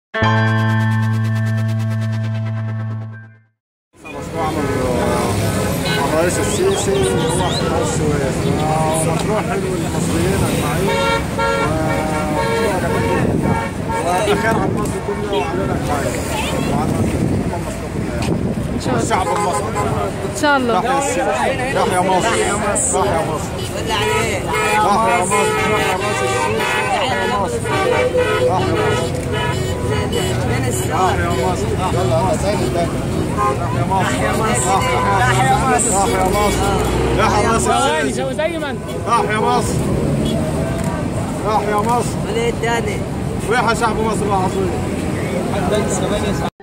مشروع عمل الرئيس السيسي هو قناة السويس مشروع حلو للمصريين اجمعين وخير على مصر كلها وعلينا كويس وعلى الامه المصريه كلها يعني والشعب المصري ان شاء الله تحيا السيسي تحيا مصر تحيا مصر تحيا مصر تحيا مصر تحيا مصر تحيا مصر تحيا مصر يلا يلا تاني تاني تحيا مصر تحيا مصر تحيا مصر تحيا مصر ثواني سوي زي ما انت تحيا مصر تحيا مصر وليه الثاني ويحيى شعب مصر العظيم